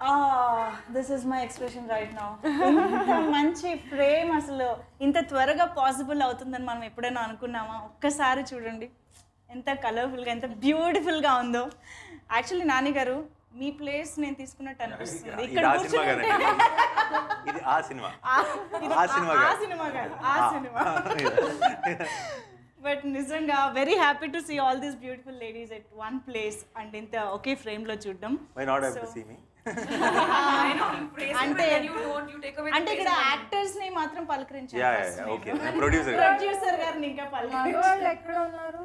This is my expression right now ఇంత మంచి frame అసలు ఇంత త్వరగా పాసిబుల్ అవుతుందని మనం ఎప్పుడైనా అనుకున్నామా ఒక్కసారి చూడండి ఎంత కలర్ఫుల్గా ఎంత బ్యూటిఫుల్గా ఉందో యాక్చువల్లీ నాని గారు మీ ప్లేస్ నేను తీసుకున్నట్టు అనిపిస్తుంది ఇది ఇక్కడ ఆ సినిమా కూర్చుని కదండి ఇది ఆ సినిమా ఇది ఆ సినిమా ఆ కాదు. సినిమా కాదు ఆ సినిమా బట్ నిజంగా very happy to see all these beautiful ladies at one place and ఇంత ఒకే ఫ్రేమ్ లో చూడడం my not have to see me అంటే అంటే ఇక్కడ యాక్టర్స్ ని మాత్రం పలకరించారు yeah yeah okay producer producer గారిని ఇంకా పలకరించారు వాళ్ళు ఎక్కడ ఉన్నారు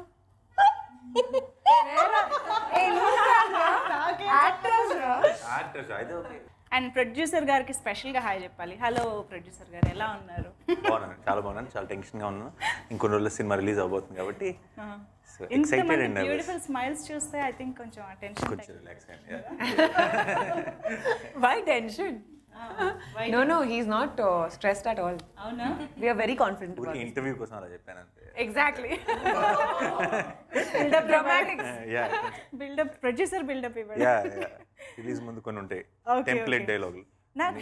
యాక్టర్స్ యాక్టర్స్ అయితే ఓకే అండ్ ప్రొడ్యూసర్ గారికి స్పెషల్ గా హాయ్ చెప్పాలి హలో ప్రొడ్యూసర్ గారు ఎలా ఉన్నారు బాగున్నాను చాలా బాగున్నాను చాలా టెన్షన్గా ఉన్నాను ఇంకొన్ని రోజుల్లో సినిమా రిలీజ్ అవబోతుంది కాబట్టి సో ఎక్సైటెడ్ ఇంతమంది అండ్ nervous. బ్యూటిఫుల్ స్మైల్స్ చూస్తే ఐ థింక్ కొంచెం అటెన్షన్ కొంచెం రిలాక్స్ అయ్యాను Why tension? No, no, he's not uh, stressed at all. అవునా We are very confident about ఊరికి it. ఇంటర్వ్యూ కోసం అలా చెప్పాను అంతే Exactly. Build up dramatics. Yeah buildup producer buildup ఇవ్వడం యా రిలీజ్ ముందు కొన్ని ఉంటాయి Okay, టెంప్లెట్ okay. డైలాగులు నాకు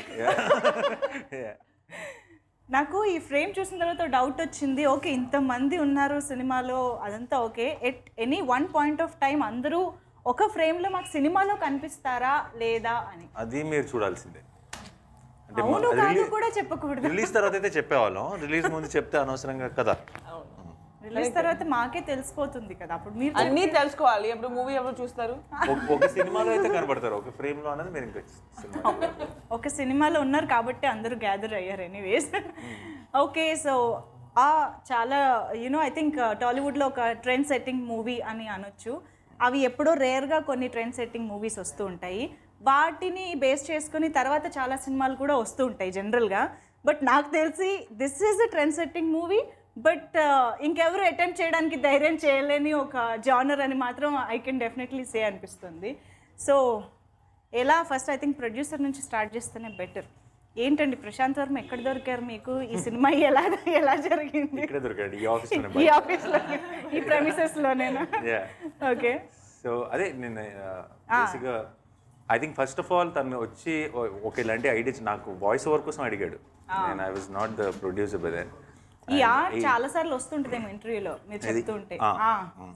నాకు ఈ ఫ్రేమ్ చూసిన తర్వాత డౌట్ వచ్చింది ఓకే ఇంతమంది ఉన్నారు సినిమాలో అదంతా okay at any one point of time అందరూ ఒక ఫ్రేమ్లో మాకు సినిమాలో కనిపిస్తారా లేదా అని అది మీరు చూడాల్సిందే అంటే అవును కాదు కూడా చెప్పకూడదు రిలీజ్ తర్వాత అయితే చెప్పేవాళ్ళం రిలీజ్ ముందు చెప్తే అనవసరంగా కదా రిలీజ్ తర్వాత మాకే తెలిసిపోతుంది కదా అప్పుడు మీరు అన్నీ తెలుసుకోవాలి ఎప్పుడు మూవీ ఎప్పుడు చూస్తారు ఒక- ఒక సినిమాలో అయితే కనబడతారు ఒక ఫ్రేమ్ లో అనేది మీరు ఇంకా సినిమా ఒక సినిమాలో ఉన్నారు కాబట్టి అందరూ గ్యాదర్ అయ్యారు ఎనీవేస్ ఓకే సో ఆ చాలా యూనో ఐ థింక్ టాలీవుడ్లో ఒక ట్రెండ్ సెట్టింగ్ మూవీ అని అనొచ్చు అవి ఎప్పుడో రేర్గా కొన్ని ట్రెండ్ సెట్టింగ్ మూవీస్ వస్తూ ఉంటాయి వాటిని బేస్ చేసుకొని తర్వాత చాలా సినిమాలు కూడా వస్తూ ఉంటాయి జనరల్గా బట్ నాకు తెలిసి this is a trend setting movie but ఇంకెవరు అటెంప్ట్ చేయడానికి ధైర్యం చేయలేని ఒక జానర్ అని మాత్రం ఐ కెన్ డెఫినెట్లీ సే అనిపిస్తుంది సో ఎలా ఫస్ట్ ఐ థింక్ ప్రొడ్యూసర్ నుంచి స్టార్ట్ చేస్తేనే బెటర్ ఏంటండి ప్రశాంత్ వర్మ ఎక్కడ దొరికారు మీకు ఈ సినిమా ఎలా ఎలా జరిగింది ఇక్కడే దొరికాడు ఈ ఆఫీస్ ఈ ఆఫీస్లో ఈ ప్రెమిసెస్ లోనేనా యా ఓకే సో అదే నేను బేసిక్గా I think first of all తను వచ్చి ఓ- ఒక ఇలాంటి ఐడియా నాకు వాయిస్ ఓవర్ కోసం అడిగాడు నేను I was not the producer by then ఈ ఆర్ చాలా సార్లు వస్తుంటుందేమో ఇంటర్వ్యూలో మీరు చెప్తూ ఉంటే ఆ.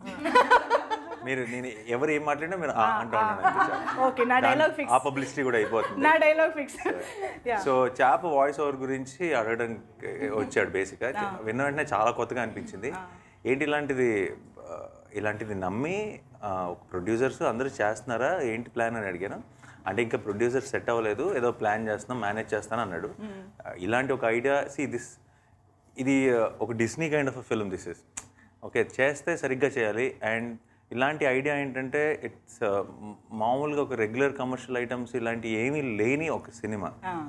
మీరు నేను ఎవరు ఏం మాట్లాడినా మీరు ఆ అంటూ ఉన్నాను అంతే చాలు. ఓకే నా డైలాగ్ దాని- ఫిక్స్ ఆ పబ్లిసిటీ కూడా అయిపోతుంది నా dialogue fix so chop voice over గురించి అడగడానికి వచ్చాడు బేసిక్గా విన్న వెంటనే చాలా కొత్తగా అనిపించింది ఏంటి ఇలాంటిది ఆ, ఇలాంటిది నమ్మి ఆ, ఒక ప్రొడ్యూసర్స్ అందరూ చేస్తున్నారా ఏంటి ప్లాన్ అని అడిగాను అంటే ఇంకా ప్రొడ్యూసర్ సెట్ అవ్వలేదు ఏదో ప్లాన్ చేస్తున్నాం మేనేజ్ చేస్తాను అన్నాడు ఆ, ఇలాంటి ఒక ఐడియా సి దిస్ ఇది ఆ, ఒక Disney kind of film this is okay చేస్తే సరిగ్గా చేయాలి అండ్ ఇలాంటి ఐడియా ఏంటంటే ఇట్స్ మామూలుగా ఒక రెగ్యులర్ కమర్షియల్ ఐటమ్స్ ఇలాంటి ఏమీ లేని ఒక సినిమా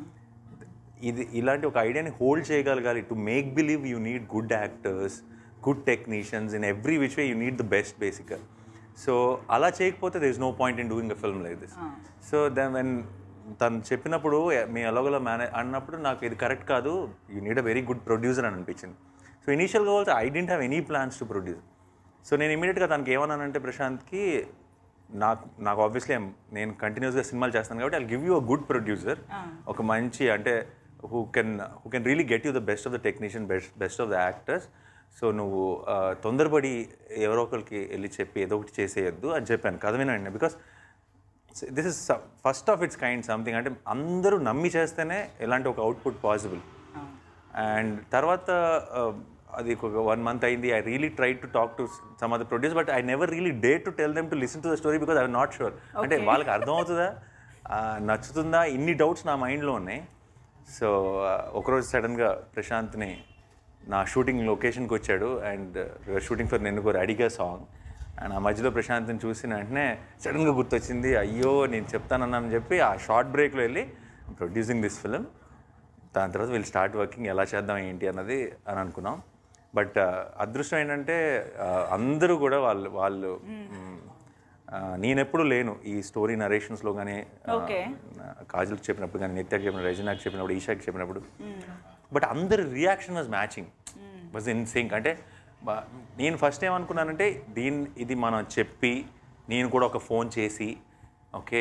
ఇది ఇలాంటి ఒక ఐడియాని హోల్డ్ చేయగలగాలి to make believe you need good actors good technicians in every which way you need the best బేసిక్గా సో అలా చేయకపోతే they is no point in doing a film like this so then when తను చెప్పినప్పుడు మీ ఎలాగోలా మేనే అన్నప్పుడు నాకు ఇది correct కాదు you need a very good producer అని అనిపించింది సో ఇనీషియల్గా also I didn't have any plans to produce so నేను ఇమీడియట్గా తనకి ఏమన్నానంటే ప్రశాంత్కి నాకు నాకు ఆబ్వియస్లీ నేను కంటిన్యూస్గా సినిమాలు చేస్తాను కాబట్టి I give you a good producer ఒక మంచి అంటే who can who can really get you the best of the technician best best of the actors so నువ్వు ఆ, తొందరపడి ఎవరో ఒకరికి వెళ్ళి చెప్పి ఏదో ఒకటి చేసేయద్దు అని చెప్పాను కథ వినండి because this is first of its kind something అంటే అందరూ నమ్మి చేస్తేనే ఇలాంటి ఒక అవుట్పుట్ పాసిబుల్ అండ్ తర్వాత uh, అది ఒక వన్ మంత్ అయింది I really try to talk to some other produce but I never really dare to tell them to listen to the story because I not sure అంటే వాళ్ళకి అర్థమవుతుందా ఆ, నచ్చుతుందా ఇన్ని doubts నా మైండ్లో ఉన్నాయి సో ఒకరోజు సడన్గా ప్రశాంత్ని నా షూటింగ్ లొకేషన్కి వచ్చాడు అండ్ షూటింగ్ ఫర్ నేను అడిగా సాంగ్ అండ్ ఆ మధ్యలో ప్రశాంత్ని చూసిన వెంటనే సడన్గా గుర్తొచ్చింది అయ్యో నేను చెప్తానన్నానని చెప్పి ఆ షార్ట్ బ్రేక్లో వెళ్ళి ప్రొడ్యూసింగ్ దిస్ ఫిలిం దాని తర్వాత వీళ్ళు స్టార్ట్ వర్కింగ్ ఎలా చేద్దాం ఏంటి అన్నది అని అనుకున్నాం బట్ అదృష్టం ఏంటంటే ఆ, అందరూ కూడా వాళ్ళు వాళ్ళు మ్, ఆ, నేనెప్పుడు లేను ఈ స్టోరీ నరేషన్స్లో కానీ Okay. కాజల్కి చెప్పినప్పుడు కానీ నిత్యకి చెప్పినప్పుడు రజనాకి చెప్పినప్పుడు ఈషాకి చెప్పినప్పుడు బట్ అందరి reaction was matching was in sync అంటే బ- నేను ఫస్ట్ ఏమనుకున్నానంటే దీన్ని ఇది మనం చెప్పి నేను కూడా ఒక ఫోన్ చేసి okay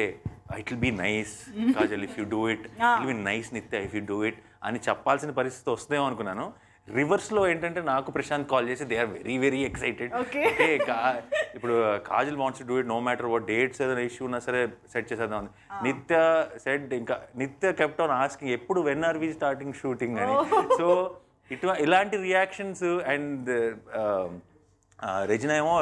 it will be nice Kajal if you do it it be nice Nithya if you do it అని చెప్పాల్సిన పరిస్థితి వస్తుందేమో అనుకున్నాను రివర్స్లో ఏంటంటే నాకు ప్రశాంత్ కాల్ చేసి they are very very excited Okay. Okay ఇప్పుడు Kajal wants do it no matter what dates ఏదైనా ఇష్యూ ఉన్నా సరే సెట్ చేసేద్దాం అని నిత్య సెట్ ఇంకా నిత్య కెప్ట్ ఆన్ ఆస్కింగ్ ఎప్పుడు when are we starting shooting అని సో ఇటు ఇలాంటి రియాక్షన్స్ అండ్ రెజినా ఏమో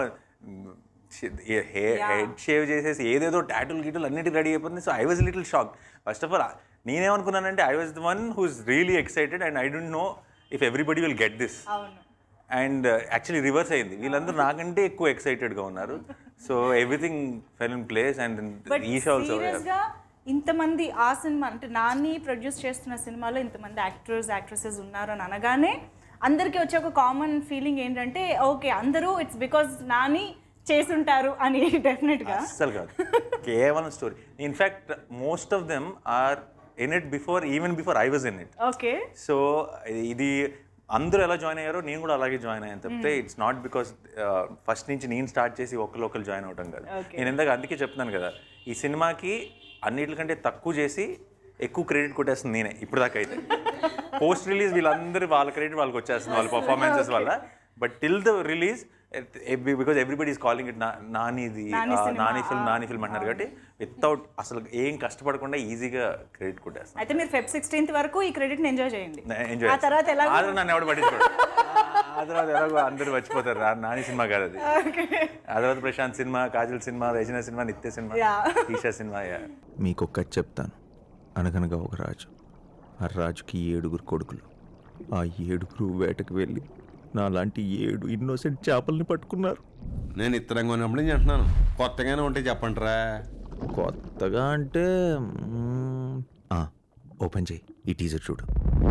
హెడ్ షేవ్ చేసేసి ఏదేదో టాటూలు గీటులు అన్నిటి రెడీ అయిపోతుంది so I was little shock first of all నేనేమనుకున్నానంటే I was the one who's really excited and I don't know if everybody will get this అవును అండ్ యాక్చువల్లీ రివర్స్ అయింది వీళ్ళందరూ నాకంటే ఎక్కువ ఎక్సైటెడ్గా ఉన్నారు so everything fell in place and but Eesha also serious గా ఇంతమంది ఆ సినిమా అంటే నాని ప్రొడ్యూస్ చేస్తున్న సినిమాలో ఇంతమంది యాక్టర్స్ యాక్ట్రెసెస్ ఉన్నారు అని అనగానే అందరికీ వచ్చే ఒక కామన్ ఫీలింగ్ ఏంటంటే ఓకే అందరూ ఇట్స్ బికాజ్ నాని చేసుంటారు అని డెఫినెట్ గా అస్సలు కాదు కేవలం story in fact most of them are in it before even before I was in it okay so ఇది అందరూ ఎలా జాయిన్ అయ్యారో నేను కూడా అలాగే జాయిన్ అయ్యాను తప్పితే ఇట్స్ నాట్ బికాస్ ఫస్ట్ నుంచి నేను స్టార్ట్ చేసి ఒకరు ఒకరు జాయిన్ అవటం కాదు Okay. నేను ఇందాక అందుకే చెప్తున్నాను కదా ఈ సినిమాకి అన్నిటికంటే తక్కువ చేసి ఎక్కువ క్రెడిట్ కొట్టేస్తుంది నేనే ఇప్పుడు దాకా అయితే పోస్ట్ రిలీజ్ వీళ్ళందరూ వాళ్ళ క్రెడిట్ వాళ్ళకి వచ్చేస్తుంది వాళ్ళ పర్ఫార్మెన్సెస్ వల్ల but till the release because everybody is calling it నానిది నాని ఆ, cinema, Nani film Nani film అంటున్నారు కాబట్టి వితౌట్ అసలు ఏం కష్టపడకుండా ఈజీగా క్రెడిట్ కొట్టేస్తాను అయితే మీరు ఫెబ్ సిక్స్టీన్త్ వరకు ఈ క్రెడిట్ ఎంజాయ్ చేయండి ఎంజాయ్ ఆ తర్వాత ఎలా ఆ తర్వాత నన్ను ఎవడు పట్టించుకోడు ఆ తర్వాత ఎలాగో అందరూ మర్చిపోతారు రా- నాని సినిమా కాదు అది ఆ తర్వాత Prashanth cinema Kajal cinema Regina cinema Nithya cinema Yeah. Eesha cinema yeah మీకు ఒక్కటి చెప్తాను అనగనగా ఒక రాజు ఆ రాజుకి ఏడుగురు కొడుకులు ఆ ఏడుగురు వేటకు వెళ్ళి నాలాంటి ఏడు ఇన్నోసెంట్ చేపల్ని పట్టుకున్నారు నేను ఇత్తరంగా ఉన్నప్పుడు నుంచి అంటున్నాను కొత్తగానే ఉంటే చెప్పండిరా కొత్తగా అంటే మ్మ్, ఆ, ఓపెన్ చేయి ఈ టీజర్ చూడు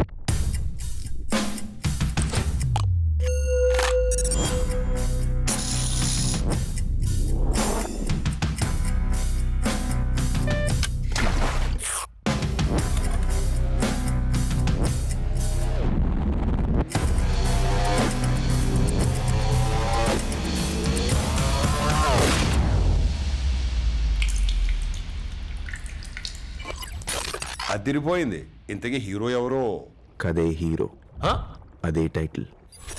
అదిరిపోయింది ఇంతకీ హీరో ఎవరో కదే హీరో అదే టైటిల్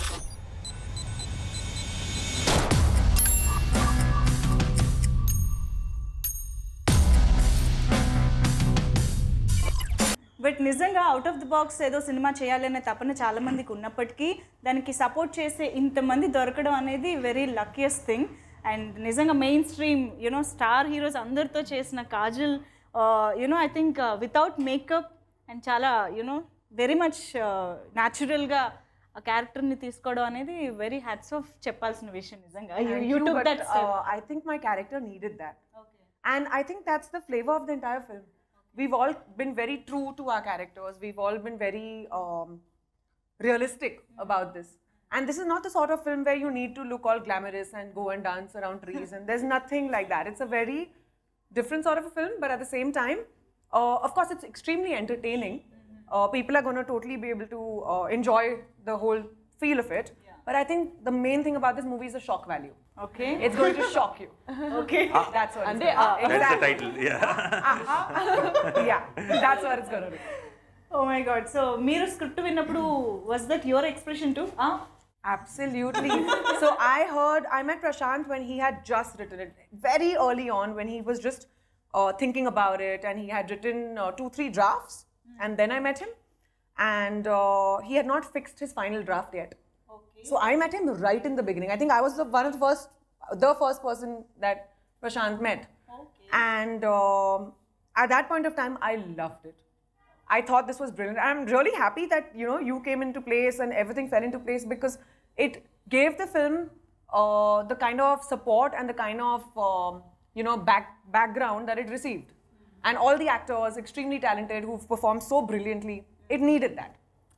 బట్ నిజంగా అవుట్ ఆఫ్ ది బాక్స్ ఏదో సినిమా చేయాలనే తపన చాలా మందికి ఉన్నప్పటికీ దానికి సపోర్ట్ చేసే ఇంతమంది దొరకడం అనేది వెరీ లక్కీయెస్ట్ థింగ్ అండ్ నిజంగా mainstream you know star heroes అందరితో చేసిన Kajal you know I think without makeup and చాలా యునో వెరీ మచ్ న్యాచురల్గా ఆ క్యారెక్టర్ని తీసుకోవడం అనేది వెరీ హ్యాట్స్ ఆఫ్ చెప్పాల్సిన విషయం నిజంగా Thank you you, took but, దట్ uh, I think my character needed that. And I think that's the flavor of the entire film. We've all been very true to our characters. We've all been very um, realistic about this. And this is not the sort of film where you need to look all glamorous and go and dance around trees. And there's nothing like that. It's a very different sort of a film, but at the same time, uh, of course, it's extremely entertaining. Uh, people are going to totally be able to uh, enjoy the whole feel of it. But I think the main thing about this movie is the shock value. Okay It's going to shock you. Okay That's what And it's they gonna are- do. That's the Exactly. Title yeah yeah, that's what it's going to do. Oh my God so మీరు script విన్నప్పుడు was that your expression to Absolutely. so I heard, I met Prashant when he had just written it, very early on, when he was just uh, thinking about it, and he had written uh, two, three drafts, and then I met him, and uh, he had not fixed his final draft yet. So I met him right in the beginning. I think I was the one of the first, the first person that Prashant met. And um, at that point of time, I loved it. I thought this was brilliant. I'm really happy that you know you came into place and everything fell into place because it gave the film uh, the kind of support and the kind of um, you know back background that it received. And all the actors, extremely talented, who've performed so brilliantly, it needed that.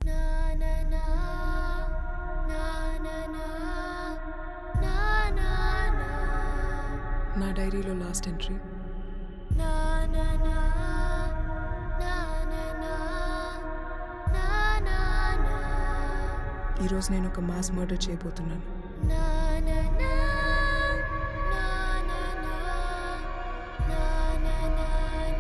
నా డైరీలో last entry ఈరోజు నేను ఒక mass murder చేయబోతున్నాను na na na na na na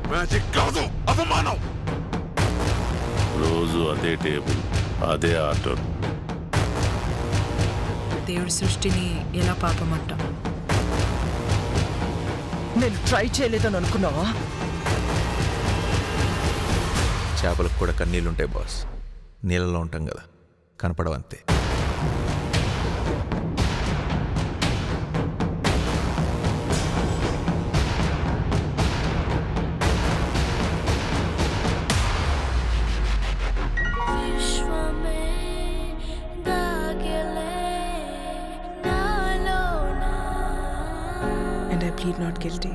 magic కాదు అవమానం రోజు అదే టేబుల్ అదే ఆర్డర్ దేవుడి సృష్టిని ఎలా పాపమంట నేను ట్రై చేయలేదని అనుకున్నావా చేపలకు కూడా కన్నీళ్ళుంటాయి బాస్ నీళ్ళలో ఉంటాం కదా కనపడవంతే and I plead not guilty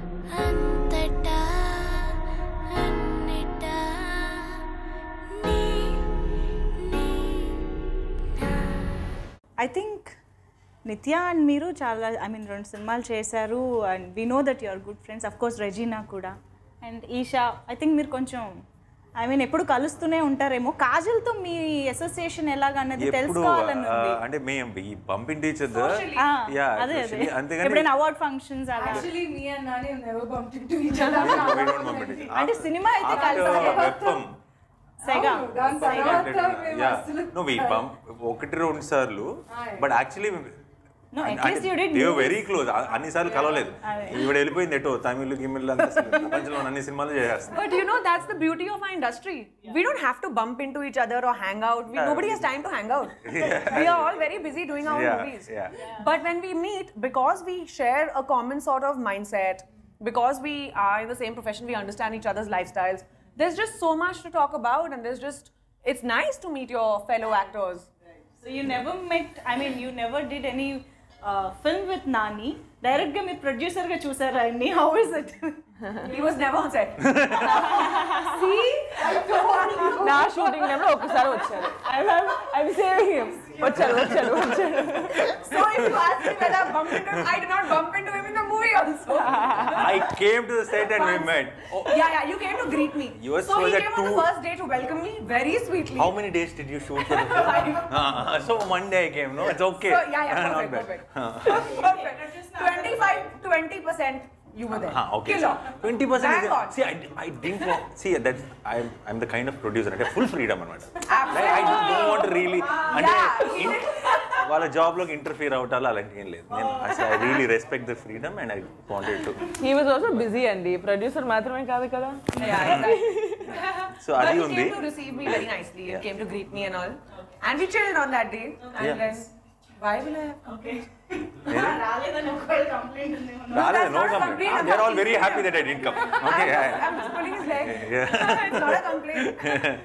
I think Nithya and మీరు చాలా ఐ మీన్ రెండు సినిమాలు చేశారు and we know that you are good friends of course Regina కూడా అండ్ ఈషా ఐ థింక్ మీరు కొంచెం ఐ మీన్ ఎప్పుడు కలుస్తూనే ఉంటారేమో కాజల్తో మీ అసోసియేషన్ ఎలాగన్నది ఎప్పుడు తెలుసుకోవాలని ఆ, ఉంది అంటే మేము ఈ పంపింగ్ టీచర్ ఆ, యా అదే అదే అంతేగాని ఎప్పుడైనా అవార్డ్ ఫంక్షన్స్ అలా me and Nani have never bumped into each other. we don't bump into each- అంటే సినిమా అయితే After కలిసి వెప్పం సెగా దాని తర్వాత మేము యా అసలు నో వి పంప్ ఒకటి రెండు సార్లు but actually No, at least you did very close అన్ని సార్లు కలవలేదు ఈవిడ వెళ్ళిపోయింది ఎటో తమిళ్ గిమిల్ అంతా అసలు ప్రపంచంలో అన్ని సినిమాలు చేసేస్తుంది But you know, that's the beauty of our industry. We don't have to bump into each other or hang out. We, nobody has time to hang out. We are all very busy doing our Yeah, movies. yeah. But when we meet, because we share a common sort of mindset, because we are in the same profession, we understand each other's lifestyles, there's just so much to talk about, and there's just, it's nice to meet your fellow actors. So you never met I mean you never did any film with Nani direct గా మీరు producer గా చూసారా ఆయన్ని how is it He was never on set. నా shooting టైంలో ఒక్కసారి వచ్చారు I saving him వచ్చారు వచ్చారు వచ్చారు so if you ask me whether I bumped into him, I did not bump into him in the movie also. I came to the set and we met Yeah, yeah, you came to greet me. Yours so was he at came on the two- first day to welcome me very sweetly. How many days did you shoot for the film so one day I came no it's okay So, yeah, yeah, perfect, perfect. perfect. 25, 20% you were there. Okay Killer. Twenty percent Bang on. See I didn't see that I I'm the kind of producer అంటే full freedom అనమాట I don't want really అంటే Yeah, in- వాళ్ళ job లోకి interfere అవటాలు అలాంటి ఏం లేదు నేను అసలు I really respect the freedom and I wanted to he was also busy అండి ప్రొడ్యూసర్ మాత్రమే కాదు కదా Yeah, exactly. సో But అది he ఉంది came to receive me very nicely. He came to greet me and all. And we chilled on that day. And Yeah. then, why will I have complained? రాలేదని ఒకవేళ complaint ఉంది రాలేదు no not a complaint complaint. They are all very happy that I didn't come okay I'm just pulling his leg. it's not a complaint.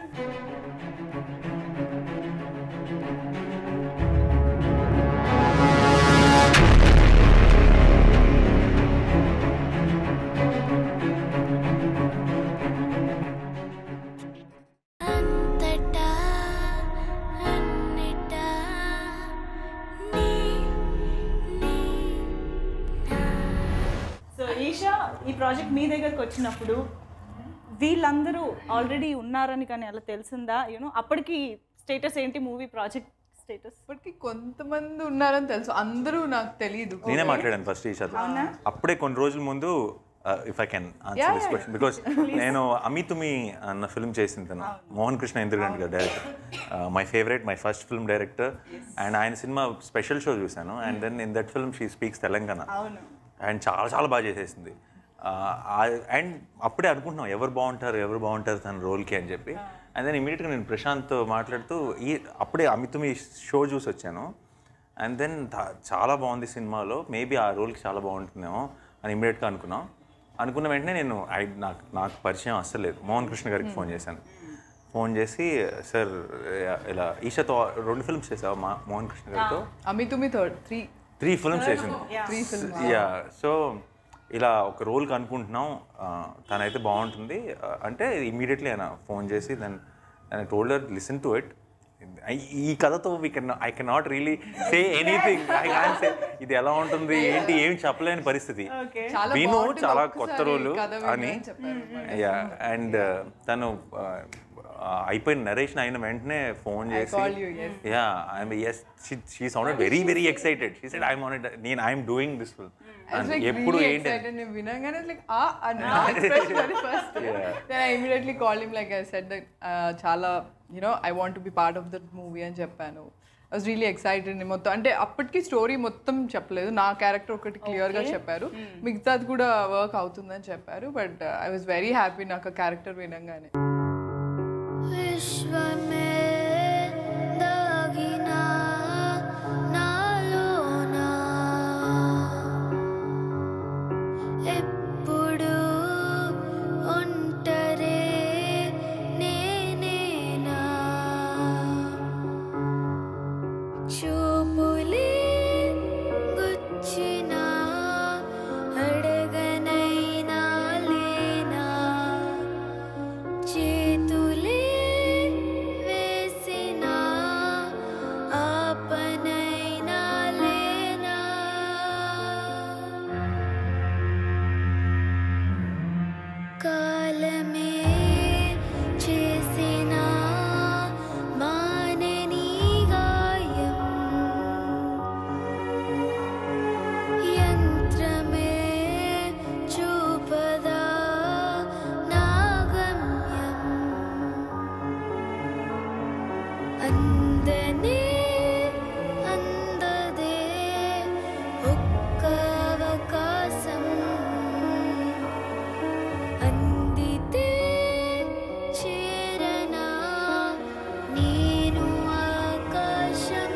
So Eesha ఈ project మీ దగ్గరకు వచ్చినప్పుడు వీళ్ళందరూ already ఉన్నారని కానీ అలా తెలిసిందా యూనో అప్పటికి స్టేటస్ ఏంటి మూవీ ప్రాజెక్ట్ స్టేటస్ ఇప్పటికి కొంతమంది ఉన్నారని తెలుసు అందరూ నాకు తెలియదు నేనే మాట్లాడాను ఫస్ట్ ఈషాతో అప్పుడే కొన్ని రోజుల ముందు if I can answer Yeah, this yeah, question because నేను అమితుమి అన్న ఫిల్మ్ చేసింది తను మోహన్ కృష్ణ ఇంద్రగంట్ గారు director my favourite my first film director and ఆయన సినిమా స్పెషల్ షో చూశాను and then in that film she speaks Telangana అవును అండ్ చాలా చాలా బాగా చేసేసింది అండ్ అప్పుడే అనుకుంటున్నాం ఎవరు బాగుంటారు ఎవరు బాగుంటారు తన రోల్కి అని చెప్పి అండ్ దెన్ ఇమీడియట్గా నేను ప్రశాంత్తో మాట్లాడుతూ ఈ అప్పుడే అమితుమి షో చూసి వచ్చాను అండ్ దెన్ చాలా బాగుంది సినిమాలో మేబీ ఆ రోల్కి చాలా బాగుంటుందేమో అని ఇమీడియట్గా అనుకున్నాం అనుకున్న వెంటనే నేను ఐ నాకు నాకు పరిచయం అస్సలు లేదు మోహన్ కృష్ణ గారికి ఫోన్ చేశాను ఫోన్ చేసి సార్ ఇలా ఈషాతో రెండు ఫిల్మ్స్ చేసావా మా మోహన్ కృష్ణ గారితో Ami Thumi third three three films చేసింది త్రీ ఫిల్మ్స్ యా సో ఇలా ఒక రోల్కి అనుకుంటున్నాం ఆ, తనైతే బాగుంటుంది ఆ, అంటే ఇమీడియట్లీ ఆయన ఫోన్ చేసి దెన్ ఆయన టోల్డర్ లిసన్ టు ఇట్ ఈ కథతో we can I can not really say anything I can't say ఇది ఎలా ఉంటుంది ఏంటి ఏం చెప్పలేని పరిస్థితి చాలా విను బాగుంటుంది, చాలా ఒక్కసారి కొత్త రోలు కథ విను అని అని చెప్పారు యా అండ్ తను అయిపోయిన నరేషన్ అయిన వెంటనే ఫోన్ చేసి called you, yes. Yeah I'm yes she sounded very very excited she said I'm on it నేను I'm doing this film I was like ఎప్పుడు really ఏంటి excited నేను వినగానే like ah and not first very first then I immediately called him like I said that uh, చాలా you know I want to be part of that movie అని చెప్పాను I was really excited మొత్తం అంటే అప్పటికి story మొత్తం చెప్పలేదు నా character ఒకటి క్లియర్గా చెప్పారు మిగతాది కూడా వర్క్ అవుతుందని చెప్పారు but I was very happy నాకు ఆ క్యారెక్టర్ వినంగానే విశ్వమే దాగిన నాలోన ఎప్పుడు ఒంటరే నేనేనా చూపులే గుచ్చిన అడగనైనా లేనా చేతులే వేసిన ఆపనైనా లేనా కాలమే చేసిన మానని గాయం యంత్రమే చూపదా నా గమ్యం అందనే అందదే ఒక్క అవకాశం అందితే చేరనా నేను ఆకాశం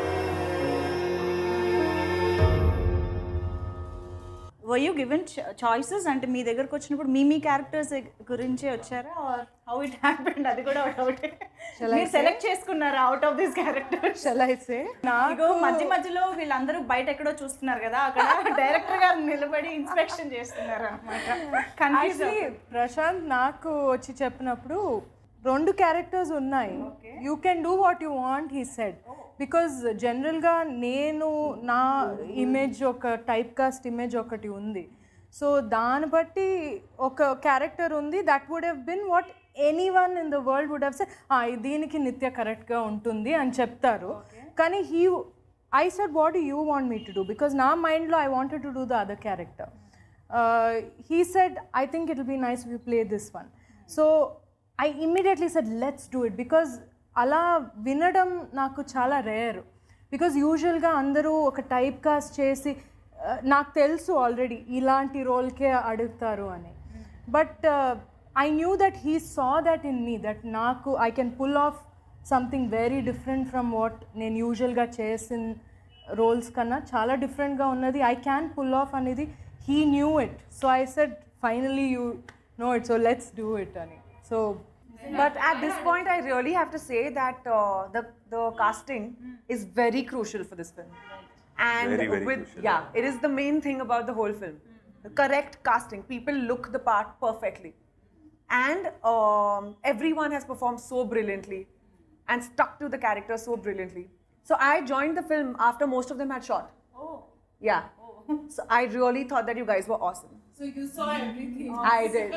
వర్ యూ గివెన్ చాయిసెస్ అంటే మీ దగ్గరకు వచ్చినప్పుడు మీ మీ క్యారెక్టర్స్ గురించే వచ్చారా ఆర్ హౌ ఇట్ హ్యాపెండ్ అది కూడా డౌట్ మీరు సెలెక్ట్ చేసుకున్నారా out of this character Shall I say? ఇగో మధ్య మధ్యలో వీళ్ళందరూ బయట ఎక్కడో చూస్తున్నారు కదా అక్కడ డైరెక్టర్ గారు నిలబడి ఇన్స్పెక్షన్ చేస్తున్నారు అనమాట యాక్చువల్లీ ప్రశాంత్ నాకు వచ్చి చెప్పినప్పుడు రెండు క్యారెక్టర్స్ ఉన్నాయి you can do what you want he said because జనరల్గా నేను నా ఇమేజ్ ఒక టైప్ కాస్ట్ ఇమేజ్ ఒకటి ఉంది సో దాన్ని బట్టి ఒక క్యారెక్టర్ ఉంది that would have been what anyone in the world would have say దీనికి నిత్య కరెక్ట్గా ఉంటుంది అని చెప్తారు కానీ he I said what you want me to do because నా మైండ్లో I wanted to do the other character he said, I think it'll be nice if you play this one. So I immediately said, let's do it because అలా వినడం నాకు చాలా rare because యూజువల్గా అందరూ ఒక type cast చేసి uh, నాకు తెలుసు ఆల్రెడీ ఇలాంటి రోల్కే అడుగుతారు అని but I knew that he saw that in me that నాకు I can pull off something very different from what నేను యూజువల్గా చేసిన రోల్స్ కన్నా చాలా డిఫరెంట్గా ఉన్నది ఐ క్యాన్ పుల్ ఆఫ్ అనేది he knew it so I said finally you know it so let's do it అని so But at this point, I really have to say that uh, the the casting is very crucial for this film. And Very, very with crucial. yeah, it is the main thing about the whole film. The correct casting. People look the part perfectly, and um, everyone has performed so brilliantly and stuck to the character so brilliantly. So I joined the film after most of them had shot. Oh. Yeah. So I really thought that you guys were awesome. So you saw everything. I did.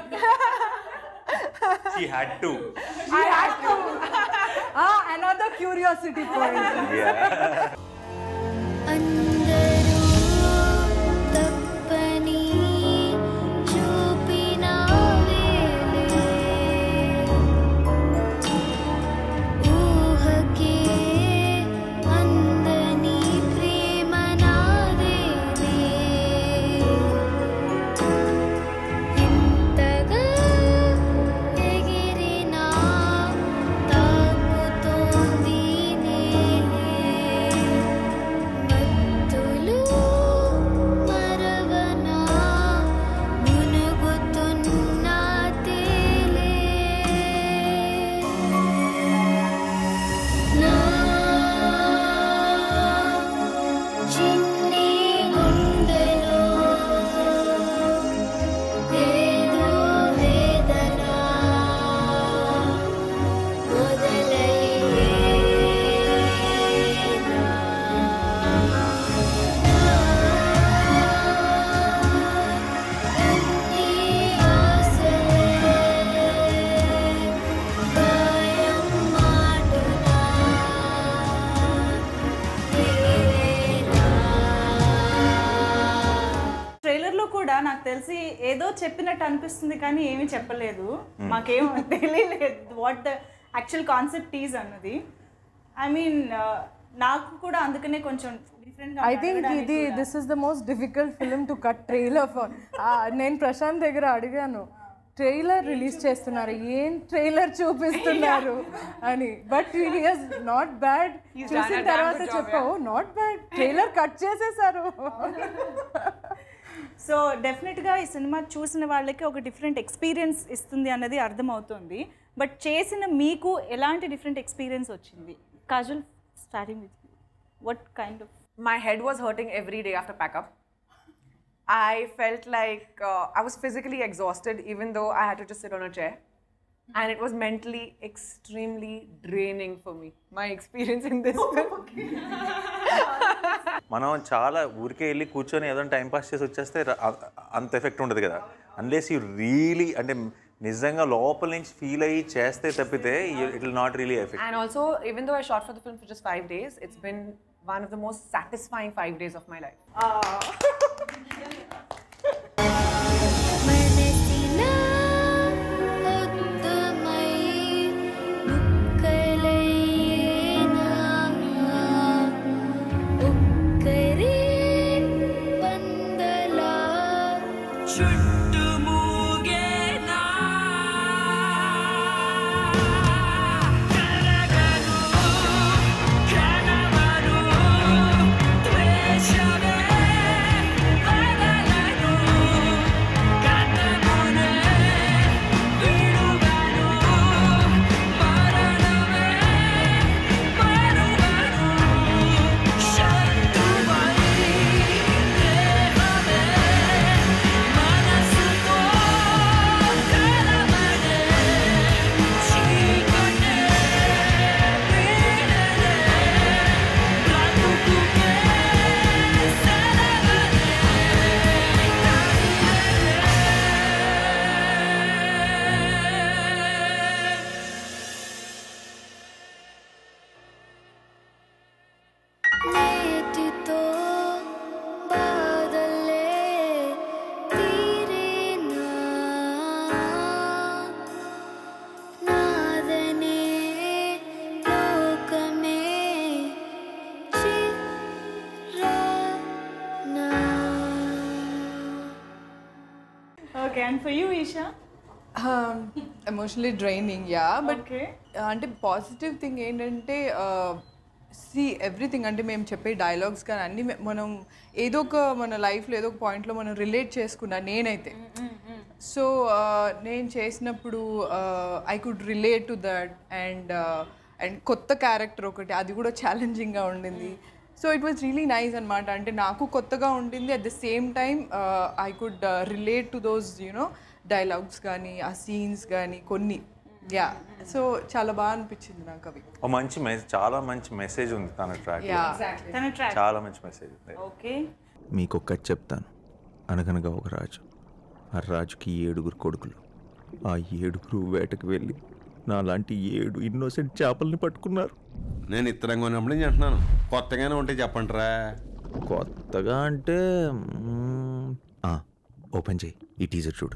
She had to. I had to. ah, another curiosity point. Yeah. అందరూ తప్పని చూపిన వేళే ఊహకే అందని ప్రేమ నాదేలే ఎంతగా ఎగిరినా తాకుతోంది నేనే చెప్పినట్టు అనిపిస్తుంది కానీ ఏమీ చెప్పలేదు మాకేం తెలియలేదు what the actual concept is అన్నది ఐ మీన్ నాకు కూడా అందుకనే కొంచెం డిఫరెంట్ ఐ థింక్ ఇది this is the most difficult film to cut trailer for నేను ప్రశాంత్ దగ్గర అడిగాను ట్రైలర్ రిలీజ్ చేస్తున్నారు ఏం ట్రైలర్ చూపిస్తున్నారు అని బట్ హియస్ నాట్ బ్యాడ్ చూసిన తర్వాత చెప్పావు నాట్ బ్యాడ్ ట్రైలర్ కట్ చేసేసారు సో డెఫినెట్గా ఈ సినిమా చూసిన వాళ్ళకి ఒక డిఫరెంట్ ఎక్స్పీరియన్స్ ఇస్తుంది అన్నది అర్థమవుతుంది బట్ చేసిన మీకు ఎలాంటి డిఫరెంట్ ఎక్స్పీరియన్స్ వచ్చింది Kajal starting with what kind of My head was hurting every day after pack up. I felt like uh, I was physically exhausted, even though I had to just sit on a chair. And it was mentally extremely draining for me. My experience in this film. మనం చాలా ఊరికే వెళ్ళి కూర్చొని ఏదో time pass చేసి వచ్చేస్తే ర- అ- అంత ఎఫెక్ట్ ఉండదు కదా అన్లెస్ యూ రియలీ అంటే నిజంగా లోపల నుంచి ఫీల్ అయ్యి చేస్తే తప్పితే it will not really affect And also, even though I shot for the film for just five days, it's been one of the most satisfying five days of my life. మనసిన ఒద్దమై ముక్కలైనా ఒక్కరే పందలా చుట్టుముగేనా కరగను కనవను ద్వేషమే పగలను కథమునే విడువను మరణమే మరువను శత్రువై దేహమే మనసుతో కలవనే చీకటే వీడనే బ్రతుకుకే నేటితో బాధలే తీరేనా నాదనే లోకమే చిరానా okay and for you Eesha emotionally draining yeah but Okay. అంటే పాజిటివ్ థింగ్ ఏంటంటే సి ఎవ్రీథింగ్ అంటే మేము చెప్పే డైలాగ్స్ కానీ అన్ని మే- మనం ఏదో ఒక మన లైఫ్లో ఏదో ఒక పాయింట్లో మనం రిలేట్ చేసుకున్నా నేనైతే సో నేను చేసినప్పుడు I could relate to that and and కొత్త క్యారెక్టర్ ఒకటి అది కూడా ఛాలెంజింగ్గా ఉండింది so it was really nice అనమాట అంటే నాకు కొత్తగా ఉండింది at the same time I could relate to those you know dialogues కానీ ఆ సీన్స్ కానీ కొన్ని యా సో చాలా బాగా అనిపించింది నాకు అవి ఒక మంచి మెసేజ్ చాలా మంచి మెసేజ్ ఉంది తన ట్రాక్ యా తన ట్రాక్ చాలా మంచి మెసేజ్ ఉంది ఓకే మీకు ఒక్కటి చెప్తాను అనగనగా ఒక రాజు ఆ రాజుకి ఏడుగురు కొడుకులు ఆ ఏడుగురు వేటకు వెళ్ళి నాలాంటి ఏడు ఇన్నోసెంట్ చేపల్ని పట్టుకున్నారు నేను ఇత్తరంగా ఉన్నప్పుడు నుంచి అంటున్నాను కొత్తగానే ఉంటే చెప్పండిరా కొత్తగా అంటే మ్మ్, ఆ, ఓపెన్ చేయి ఈ టీజర్ చూడు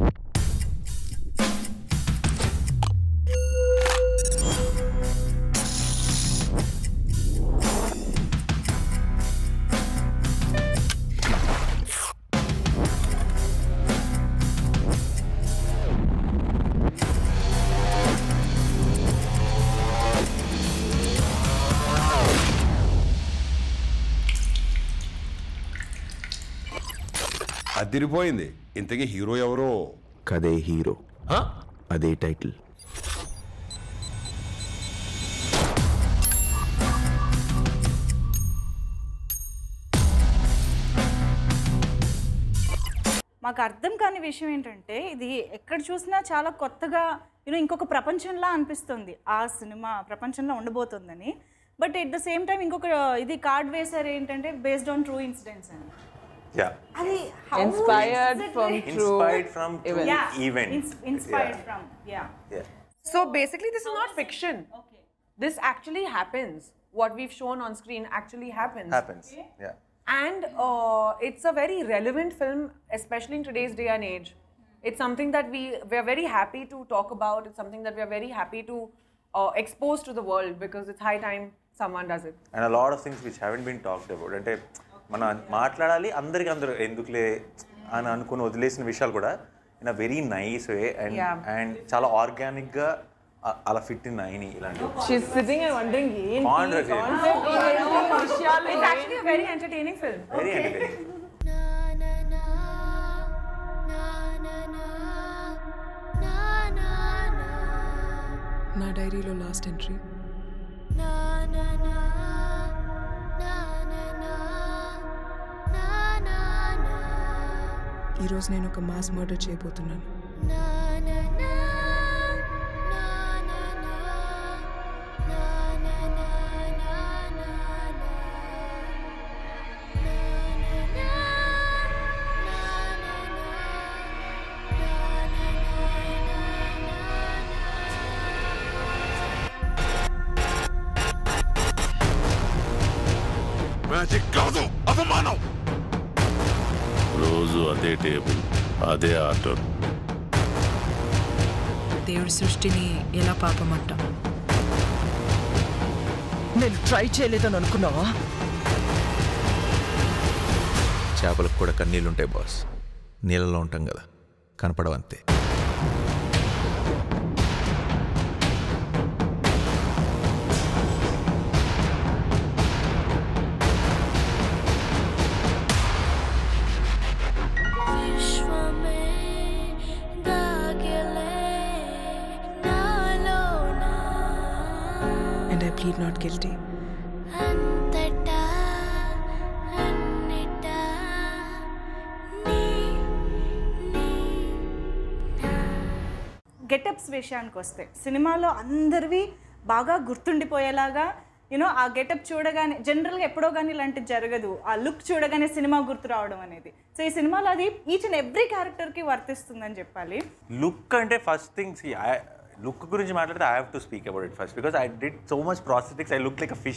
అదిరిపోయింది ఇంతకీ హీరో ఎవరో కదే హీరో అదే టైటిల్ మాకు అర్థం కాని విషయం ఏంటంటే ఇది ఎక్కడ చూసినా చాలా కొత్తగా యూనో ఇంకొక ప్రపంచంలా అనిపిస్తుంది ఆ సినిమా ప్రపంచంలో ఉండబోతుందని but at the same time ఇంకొక ఇది కార్డ్ వేశారు ఏంటంటే బేస్డ్ ఆన్ ట్రూ ఇన్సిడెంట్స్ అని యా అది how Inspired is it from very- true inspired from yeah event ins- inspired from yeah So basically, this is not fiction. okay This actually happens. What we've shown on screen actually happens. Happens yeah And uh, it's a very relevant film, especially in today's day and age. It's something that we we're very happy to talk about. It's something that we're very happy to uh, expose to the world because it's high time someone does it. And lot of things which haven't been talked about అంటే మనం మాట్లాడాలి అందరికి అందరూ ఎందుకులే అని అనుకుని వదిలేసిన విషయాలు కూడా in a very nice way and Yeah. And చాలా ఆర్గానిక్గా అలా ఫిట్ ఇన్ అయినాయి ఇలాంటివి She's sitting and wondering, ఏంటి Concept ఏంటి? concept ఏంటి, విషయాలు It's actually a very entertaining film. Very entertaining నా డైరీలో లాస్ట్ ఎంట్రీ ఈరోజు నేను ఒక మాస్ మర్డర్ చేయబోతున్నాను మ్యాజిక్ కాదు అవమానం రోజు అదే టేబుల్ అదే ఆర్డర్ దేవుడి సృష్టిని ఎలా పాపమంట నేను ట్రై చేయలేదని అనుకున్నావా చేపలకు కూడా కన్నీళ్ళుంటాయి బాస్ నీళ్ళలో ఉంటాం కదా కనపడవంతే విశ్వమే దాగలే నాలోనా and I plead not guilty అంతటా అన్నిటా నీ నీ గెటప్స్ విషయానికి వస్తే సినిమాలో అందరివి బాగా గుర్తుండిపోయేలాగా యూనో ఆ గెటప్ చూడగానే జనరల్గా ఎప్పుడో కానీ ఇలాంటిది జరగదు ఆ లుక్ చూడగానే సినిమా గుర్తు రావడం అనేది సో ఈ సినిమాలో అది ఈచ్ అండ్ ఎవ్రీ క్యారెక్టర్కి వర్తిస్తుందని చెప్పాలి లుక్ అంటే ఫస్ట్ థింగ్స్ లుక్ గురించి మాట్లాడితే I have to speak about it first because I did so much prosthetics I look like a fish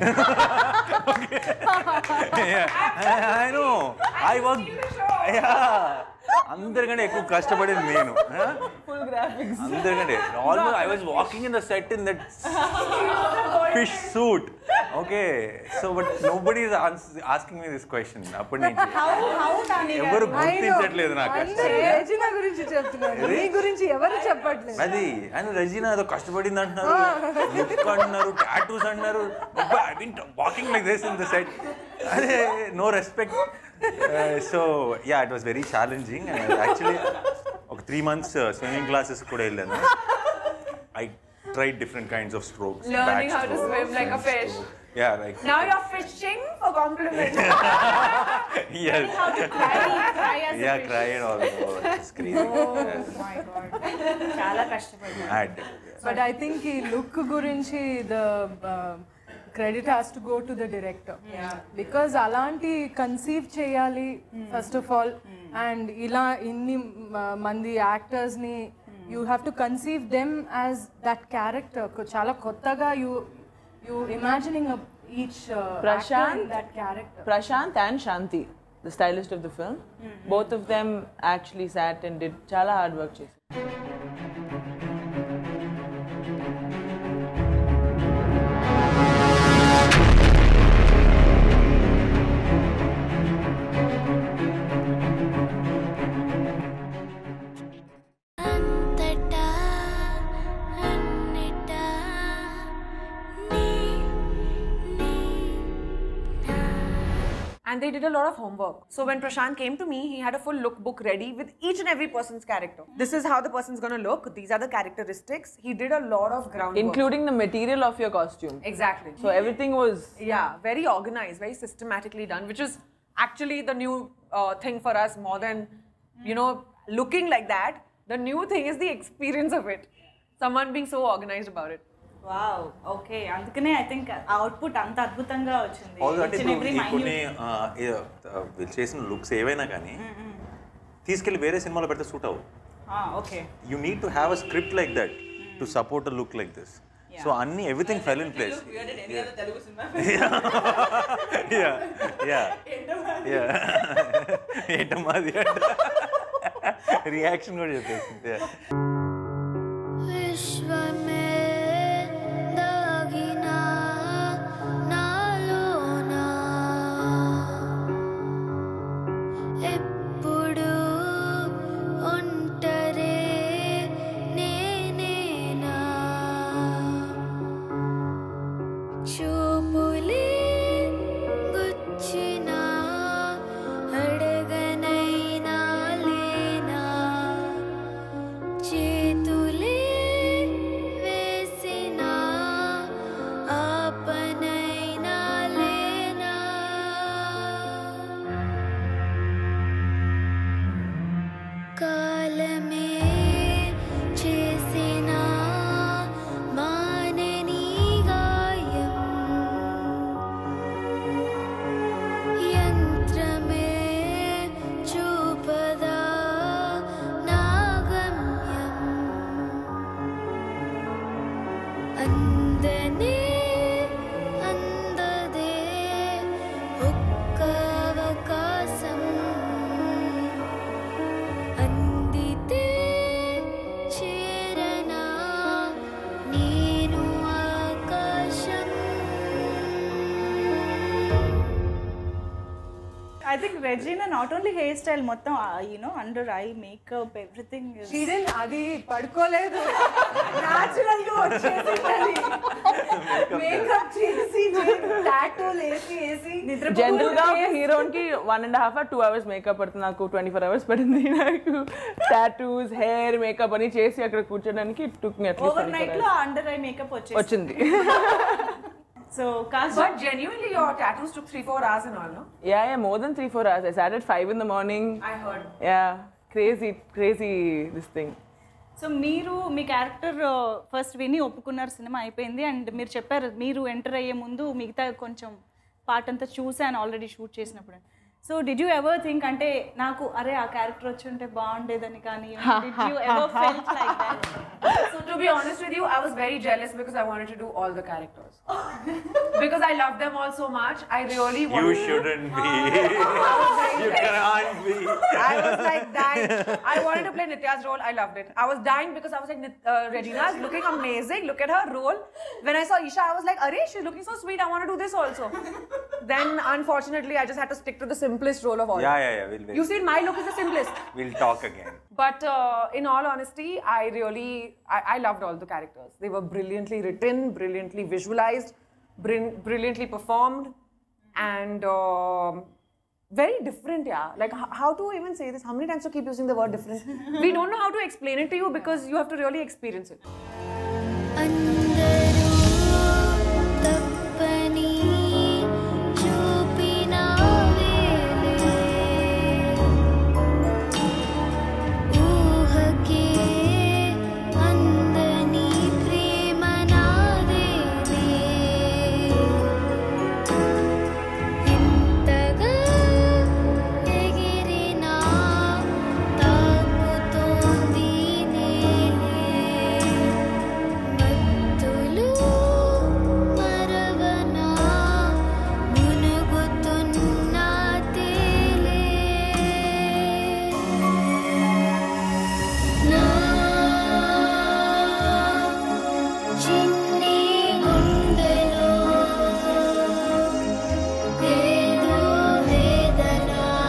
I know I work అందరికంటే ఎక్కువ కష్టపడేది నేను అందరికంటే almost I was walking in the set in that fish suit okay so but nobody is asking me this question అప్పటి నుంచి ఎవరు గుర్తించట్లేదు నాకు Regina గురించి చెప్తున్నారు నీ గురించి ఎవరు చెప్పట్లేదు అది అని రజీనా ఏదో కష్టపడింది అంటున్నారు లుక్ అంటున్నారు టాటూస్ అంటున్నారు I mean walking like this in the set అదే no respect so ya it was very challenging and actually ఒక త్రీ మంత్స్ స్విమ్మింగ్ క్లాసెస్ కూడా వెళ్ళాను I try different kinds of strokes Learning how to swim like a fish. Ya like Now you're fishing for compliments. yes cry as a yeah fish. cry and all it's crazy my god చాలా కష్టపడ్డాను I did, yeah. But I think ఈ look గురించి the credit has to go to the director because అలాంటి conceive చేయాలి first of all and ఇలా ఇన్ని మ- మంది యాక్టర్స్ని you have to conceive them as that character చాలా కొత్తగా you you imagining each Prashant? That character Prashant and Shanti, the stylist of the film, both of them actually sat and did chala hard work చేశారు అంతటా అన్నిటా నీ నీ And they did a lot of homework. So when Prashant came to me, he had a full lookbook ready with each and every person's character. This is how the person's gonna look. These are the characteristics. He did a lot of groundwork. including the material of your costume. Exactly. So everything was Yeah, very organized, very systematically done, which is actually the new uh, thing for us more than, you know, looking like that. The new thing is the experience of it. Someone being so organized about it. Wow okay అందుకనే I think output అంత అద్భుతంగా వచ్చింది also అంటే Each and ఇప్పుడు every ఈ minute. కొన్ని ఆ, ఏ- ఆ, వీళ్ళు చేసిన లుక్స్ ఏవైనా కానీ తీసుకెళ్ళి వేరే సినిమాలో పెడితే సూట్ అవ్వు ఆ, okay you need to have a script like that to support a look like this so అన్ని everything fell in place ya ya ya ఏంటమ్మా అది రియాక్షన్ కూడా చెప్పేసింది విశ్వమే దాగిన నాలోన ఎప్పుడు ఒంటరే నేనేనా చూపులే గుచ్చిన అడగనైనా లేనా చేతులే వేసిన ఆపనైనా లేనా కాలమే చేసిన మానని గాయం యంత్రమే చూపదా నా గమ్యం అందనే అందదే ఒక్క అవకాశం అందితే చేరనా నేను ఆకాశం I think Regina not only hair style మొత్తం you know under eye makeup everything She అది పడుకోలేదు న్యాచురల్ గా వచ్చేసింది మేకప్ చేసి టాటూలు వేసి వేసి జనరల్ గా హీరోయిన్ కి one and half two hours makeup పడుతుంది నాకు ట్వంటీ ఫోర్ అవర్స్ పడింది నాకు టాటూస్ హెయిర్ మేకప్ అని చేసి అక్కడ కూర్చోడానికి టుక్ మీ ఓవర్ నైట్ లో అట్లీస్ట్ అండర్ ఐ మేకప్ వచ్చేసి వచ్చింది so cast But genuinely, your tattoos took three, four hours and all, no? Ya ya more than three four hours I start at five in the morning I heard. Ya crazy crazy this thing so మీరు మీ character first విని ఒప్పుకున్నారు cinema అయిపోయింది and మీరు చెప్పారు మీరు enter అయ్యే ముందు మిగతా కొంచెం పార్ట్ అంతా చూసాను ఆల్రెడీ షూట్ చేసినప్పుడు so did you ever think అంటే నాకు అరే ఆ క్యారెక్టర్ వచ్చి ఉంటే బాగుండేదని కానీ did you ever felt like that So to be honest with you, I was very jealous because I wanted to do all the characters. because I love them all so much, I really you wanted. Shouldn't be you cannot be I was like dying. I wanted to play Nitya's role. I loved it. I was dying because I was like, Nit- uh, Regina is looking amazing. Look at her role. When I saw Isha, I was like, Arey, she's looking so sweet. I want to do this also. then, unfortunately, I just had to stick to the simplest role of all. Ya ya ya will You see, my look is the simplest. Will talk again But uh, in all honesty, I really, I, I loved all the characters. They were brilliantly written, brilliantly visualized, brin- brilliantly performed, and um, very different, yeah. Like, h- how to even say this? How many times to keep using the word different? we don't know how to explain it to you because you have to really experience it. అందరూ తప్పని చూపిన వేళే ఊహకే అందని ప్రేమ నాదేలే ఎంతగా ఎగిరినా తాకుతోంది నేలే మత్తులు మరవనా మునుగుతున్న తేలే నా చిన్ని గుండెలో ఏదో వేదన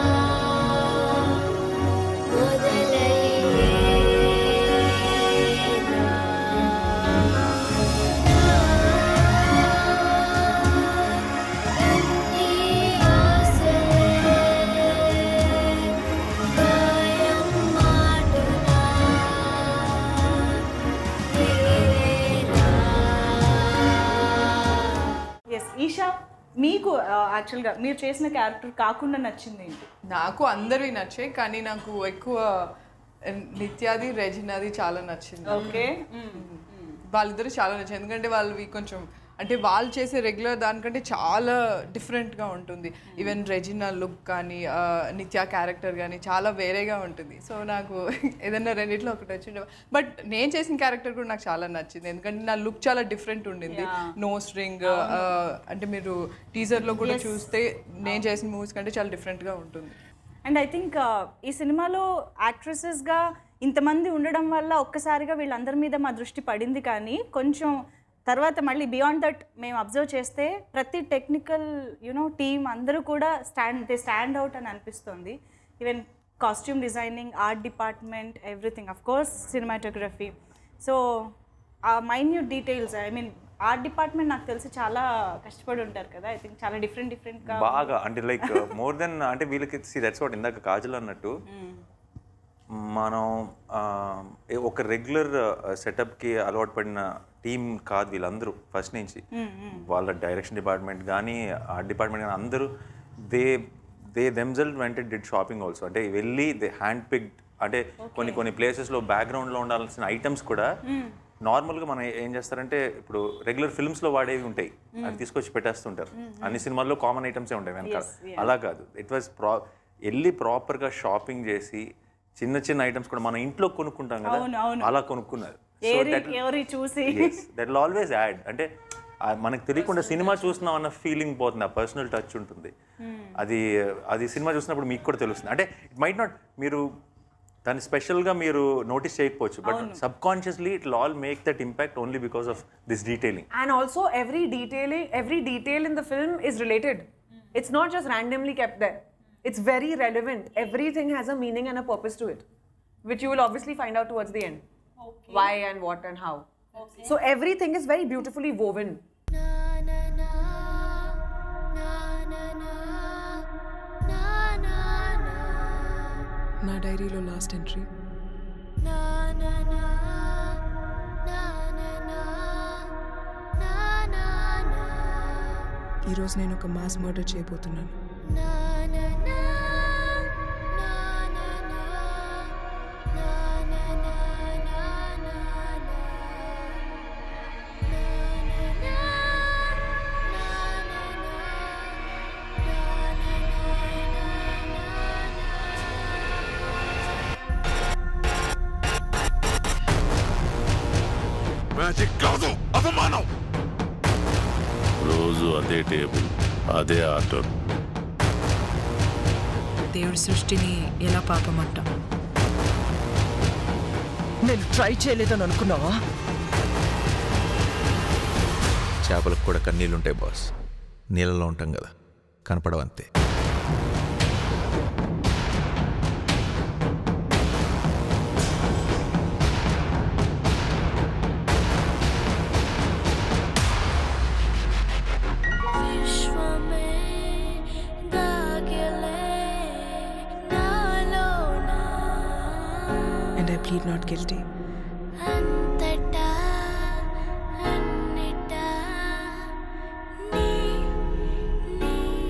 ఎస్ ఈషా మీకు యాక్చువల్గా మీరు చేసిన క్యారెక్టర్ కాకుండా నచ్చింది ఏంటి నాకు అందరివి నచ్చాయి కానీ నాకు ఎక్కువ ఆ, నిత్యాది రెజినాది చాలా నచ్చింది ఓకే వాళ్ళిద్దరు చాలా నచ్చింది ఎందుకంటే వాళ్ళవి కొంచెం అంటే వాళ్ళు చేసే రెగ్యులర్ దానికంటే చాలా డిఫరెంట్గా ఉంటుంది ఈవెన్ రెజినా లుక్ కానీ ఆ, నిత్య క్యారెక్టర్ కానీ చాలా వేరేగా ఉంటుంది సో నాకు ఏదైనా రెండిట్లో ఒకటి వచ్చిండే బట్ నేను చేసిన క్యారెక్టర్ కూడా నాకు చాలా నచ్చింది ఎందుకంటే నా లుక్ చాలా డిఫరెంట్ ఉండింది నో స్ట్రింగ్ అంటే మీరు టీజర్లో కూడా చూస్తే నేను చేసిన మూవీస్ కంటే చాలా డిఫరెంట్గా ఉంటుంది అండ్ ఐ థింక్ ఈ సినిమాలో యాక్ట్రెసెస్గా ఇంతమంది ఉండడం వల్ల ఒక్కసారిగా వీళ్ళందరి మీద మా దృష్టి పడింది కానీ కొంచెం తర్వాత మళ్ళీ బియాండ్ దట్ మేము అబ్జర్వ్ చేస్తే ప్రతి టెక్నికల్ యునో టీమ్ అందరూ కూడా స్టాండ్ దే స్టాండ్ అవుట్ అని అనిపిస్తుంది even costume designing art department everything of course cinematography so ఆ minute details I mean art department నాకు తెలిసి చాలా కష్టపడి ఉంటారు కదా ఐ థింక్ చాలా డిఫరెంట్ డిఫరెంట్గా బాగా అంటే లైక్ మోర్ దెన్ అంటే వీళ్ళకి సి దట్స్ వాట్ ఇందాక కాజల్ అన్నట్టు మనం ఆ, ఏ- ఒక రెగ్యులర్ సెటప్కి అలవాటు పడిన టీం కాదు వీళ్ళందరూ ఫస్ట్ నుంచి వాళ్ళ డైరెక్షన్ డిపార్ట్మెంట్ కానీ ఆర్ట్ డిపార్ట్మెంట్ కానీ అందరూ they they themselves went did shopping also అంటే వెళ్ళి దే హ్యాండ్ పిక్డ్ అంటే కొన్ని కొన్ని ప్లేసెస్లో బ్యాక్గ్రౌండ్లో ఉండాల్సిన ఐటమ్స్ కూడా నార్మల్గా మనం ఏం చేస్తారంటే ఇప్పుడు రెగ్యులర్ ఫిల్మ్స్లో వాడేవి ఉంటాయి అది తీసుకొచ్చి పెట్టేస్తుంటారు అన్ని సినిమాల్లో కామన్ ఐటమ్సే ఉంటాయి వెనకాల అలా కాదు ఇట్ వాజ్ ప్రా వెళ్ళి ప్రాపర్గా షాపింగ్ చేసి చిన్న చిన్న ఐటమ్స్ కూడా మన ఇంట్లో కొనుక్కుంటాం కదా అవును, అవును. అలా కొనుక్కున్నారు ఏరి ఎవరి చూసి దట్ విల్ ఆల్వేస్ యాడ్ అంటే ఆ మనకు తెలియకుండా సినిమా చూస్తున్నాం అన్న ఫీలింగ్ పోతుంది ఆ పర్సనల్ టచ్ ఉంటుంది అది అది సినిమా చూసినప్పుడు మీకు కూడా తెలుస్తుంది అంటే ఇట్ మైట్ నాట్ మీరు దాన్ని స్పెషల్గా మీరు నోటీస్ చేయకపోవచ్చు but subconsciously it all make that impact only because of this detailing And also, every detailing, every detail in the film is related. It's not just randomly kept there. It's very relevant. Everything has a meaning and a purpose to it, which you will obviously find out towards the end. Why and what and how. So everything is very beautifully woven. నా డైరీలో last entry ఈరోజు నేను ఒక mass murder చేయబోతున్నాను magic కాదు అవమానం రోజు అదే టేబుల్ అదే ఆర్డర్ దేవుడి సృష్టిని ఎలా పాపమంటాం నేను ట్రై చేయలేదని అనుకున్నావా చేపలకు కూడా కన్నీళ్ళుంటాయి బాస్ నీళ్ళలో ఉంటాం కదా కనపడవంతే విశ్వమే దాగలే నాలోనా and I plead not guilty అంతటా అన్నిటా నీ నీ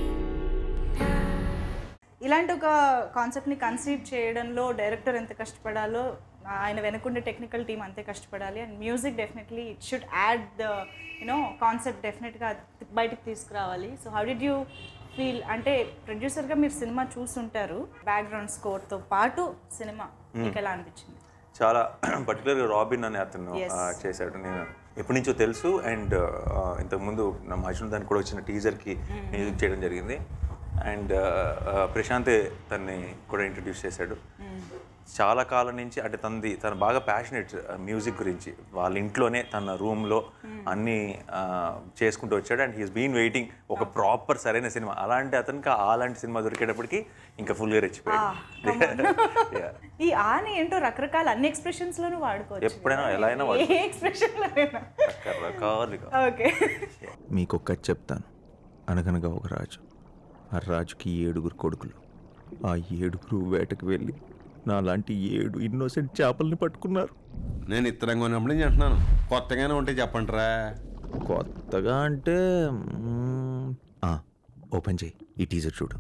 ఇలాంటి ఒక కాన్సెప్ట్ని కన్సీవ్ చేయడంలో డైరెక్టర్ ఎంత కష్టపడాలో ఆయన వెనుకుండే టెక్నికల్ టీం అంతే కష్టపడాలి and music definitely it should add the you know concept డెఫినెట్గా బయటికి తీసుకురావాలి so how did you feel అంటే ప్రొడ్యూసర్గా మీరు సినిమా చూసుంటారు బ్యాక్గ్రౌండ్ స్కోర్తో పాటు సినిమా మీకు ఎలా అనిపించింది చాలా పర్టికులర్గా రాబిన్ అనే అతను Yes. ఆ, చేశాడు నేను ఎప్పటి నుంచో తెలుసు అండ్ ఇంతకుముందు నా మహేష్ దానికి కూడా వచ్చిన టీజర్కి మ్యూజిక్ చేయడం జరిగింది అండ్ ప్రశాంతే తన్ని కూడా ఇంట్రడ్యూస్ చేశాడు చాలా కాలం నుంచి అంటే తనది తను బాగా ప్యాషనెట్ మ్యూజిక్ గురించి వాళ్ళ ఇంట్లోనే తన రూమ్లో అన్నీ ఆ, చేసుకుంటూ వచ్చాడు అండ్ హీస్ బీన్ వెయిటింగ్ ఒక ప్రాపర్ సరైన సినిమా అలాంటి అతనికి అలాంటి సినిమా దొరికేటప్పటికి ఇంకా ఫుల్గా రెచ్చిపోయాడు Yeah. ఈ ఆని ఏంటో రకరకాల అన్ని ఎక్స్ప్రెషన్స్లోనూ వాడుకోవచ్చు ఎప్పుడైనా ఎలా అయినా ఏ ఎక్స్ప్రెషన్లోనైనా రకరకాలుగా ఓకే మీకు ఒక్కటి చెప్తాను అనగనగా ఒక రాజు ఆ రాజుకి ఏడుగురు కొడుకులు ఆ ఏడుగురు వేటకు వెళ్ళి నా లాంటి ఏడు ఇన్నోసెంట్ చేపల్ని పట్టుకున్నారు నేను ఇత్తరంగా ఉన్నప్పుడు నుంచి అంటున్నాను కొత్తగానే ఉంటే చెప్పండిరా కొత్తగా అంటే మ్మ్, ఆ, ఓపెన్ చేయి ఈ టీజర్ చూడు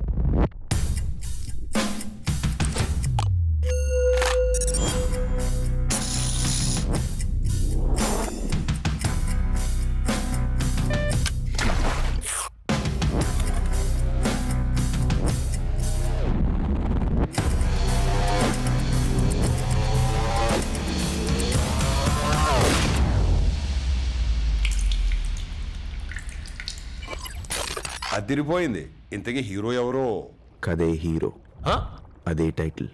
అదిరిపోయింది ఇంతకీ హీరో ఎవరో కదే హీరో హ? అదే టైటిల్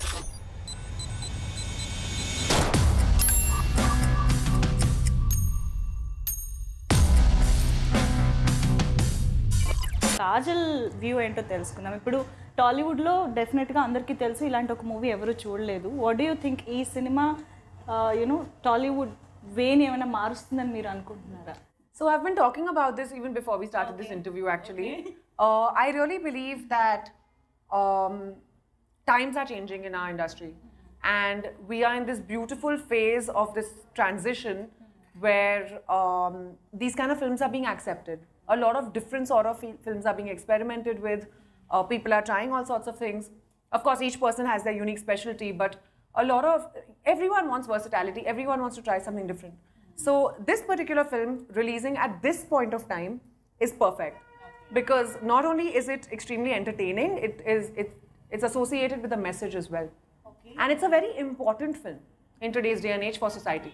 కాజల్ వ్యూ ఏంటో తెలుసుకుందాం ఇప్పుడు టాలీవుడ్లో డెఫినెట్గా అందరికీ తెలుసు ఇలాంటి ఒక మూవీ ఎవరు చూడలేదు వాట్ డూ యూ థింక్ ఈ సినిమా యూనో టాలీవుడ్ వేని ఏమైనా మారుస్తుందని మీరు అనుకుంటున్నారా So I've been talking about this even before we started this interview. Actually, uh, I really believe that um, times are changing in our industry, and we are in this beautiful phase of this transition where um, these kind of films are being accepted. A lot of different sort of fi- films are being experimented with. Uh, people are trying all sorts of things. Of course, each person has their unique specialty, but a lot of everyone wants versatility. Everyone wants to try something different. So this particular film releasing at this point of time is perfect because not only is it extremely entertaining, it is it, it's associated with a message as well, and it's a very important film in today's day and age for society.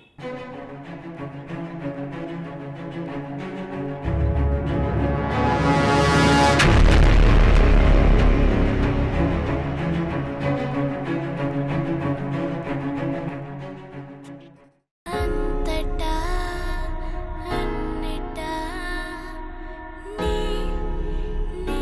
అంతటా అన్నిటా నీ నీ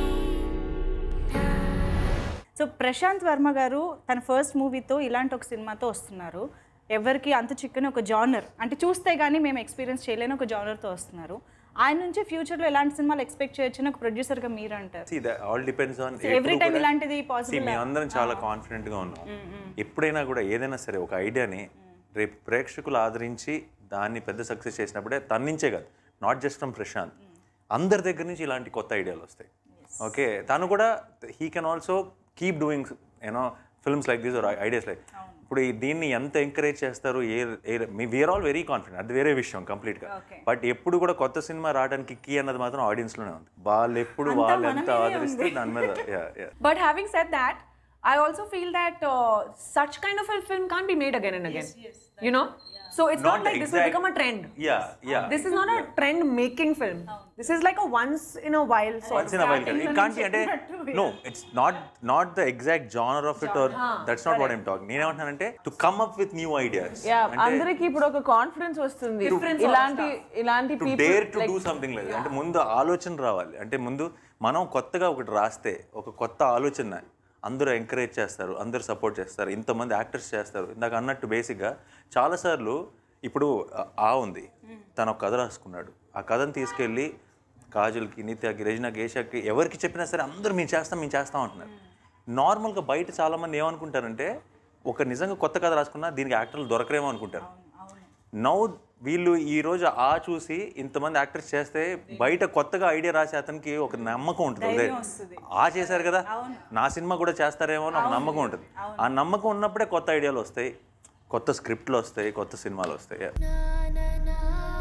so Prashanth Varma గారు తన first మూవీతో ఇలాంటి ఒక సినిమాతో వస్తున్నారు ఎవరికి అంత చిక్కని ఒక జానర్ అంటే చూస్తే కానీ మేము ఎక్స్పీరియన్స్ చేయలేని ఒక జానర్తో వస్తున్నారు ఆయన నుంచి ఫ్యూచర్లో ఎలాంటి సినిమాలు ఎక్స్పెక్ట్ చేయొచ్చు ఒక ప్రొడ్యూసర్గా మీరు అంటారు See, that all depends on So every time ఇలాంటిది possible మేము ఆ? అందరం చాలా కాన్ఫిడెంట్ గా ఉన్నాం ఎప్పుడైనా కూడా ఏదైనా సరే ఒక ఐడియాని రేపు ప్రేక్షకులు ఆదరించి దాన్ని పెద్ద సక్సెస్ చేసినప్పుడే తన నుంచే కాదు నాట్ జస్ట్ ఫ్రమ్ ప్రశాంత్ అందరి దగ్గర నుంచి ఇలాంటి కొత్త ఐడియాలు వస్తాయి ఓకే తను కూడా he can also keep doing you know films like these ideas like ఇప్పుడు ఈ దీన్ని ఎంత ఎంకరేజ్ చేస్తారు ఏ ఏ మీ వీఆర్ ఆల్ వెరీ కాన్ఫిడెంట్ అది వేరే విషయం కంప్లీట్గా బట్ ఎప్పుడు కూడా కొత్త సినిమా రావడానికి కీ అన్నది మాత్రం ఆడియన్స్లోనే ఉంది వాళ్ళు ఎప్పుడు వాళ్ళు ఎంత ఆదరిస్తే దాని మీద yeah, yeah. But having said that, I also feel that uh, such kind of a film can't be made again and again. you know? So it's not, Not like this will exact- become a trend. Yeah, yeah. This is not a trend making film. This is like a once in a while sort Once of in a while. It can't be అంటే no, it's not not the exact genre of it or that's not what I'm talking. నేనేమంటున్నానంటే to come up with new ideas. Ya అంటే అందరికి ఇప్పుడు ఒక confidence వస్తుంది Different ఇలాంటి ఇలాంటి to people dare to like- do something like అంటే ముందు ఆలోచన రావాలి అంటే ముందు మనం కొత్తగా ఒకటి రాస్తే ఒక కొత్త ఆలోచన అందరూ ఎంకరేజ్ చేస్తారు అందరూ సపోర్ట్ చేస్తారు ఇంతమంది యాక్టర్స్ చేస్తారు ఇందాక అన్నట్టు బేసిక్గా చాలాసార్లు ఇప్పుడు ఆ- ఆ ఉంది తను ఒక కథ రాసుకున్నాడు ఆ కథను తీసుకెళ్ళి కాజల్కి నిత్యకి రెజినాకి ఏషాకి ఎవరికి చెప్పినా సరే అందరూ మేము చేస్తాం మేము చేస్తాం అంటున్నారు నార్మల్గా బయట చాలామంది ఏమనుకుంటారంటే ఒక నిజంగా కొత్త కథ రాసుకున్నా దీనికి యాక్టర్లు దొరకరేమో అనుకుంటారు నౌ వీళ్ళు ఈ రోజు ఆ చూసి ఇంతమంది యాక్టర్స్ చేస్తే బయట కొత్తగా ఐడియా రాసే అతనికి ఒక నమ్మకం ఉంటుంది అదే ఆ చేశారు కదా నా సినిమా కూడా చేస్తారేమో అని ఒక నమ్మకం ఉంటుంది ఆ నమ్మకం ఉన్నప్పుడే కొత్త ఐడియాలు వస్తాయి కొత్త స్క్రిప్ట్లు వస్తాయి కొత్త సినిమాలు వస్తాయి Yeah. నా నా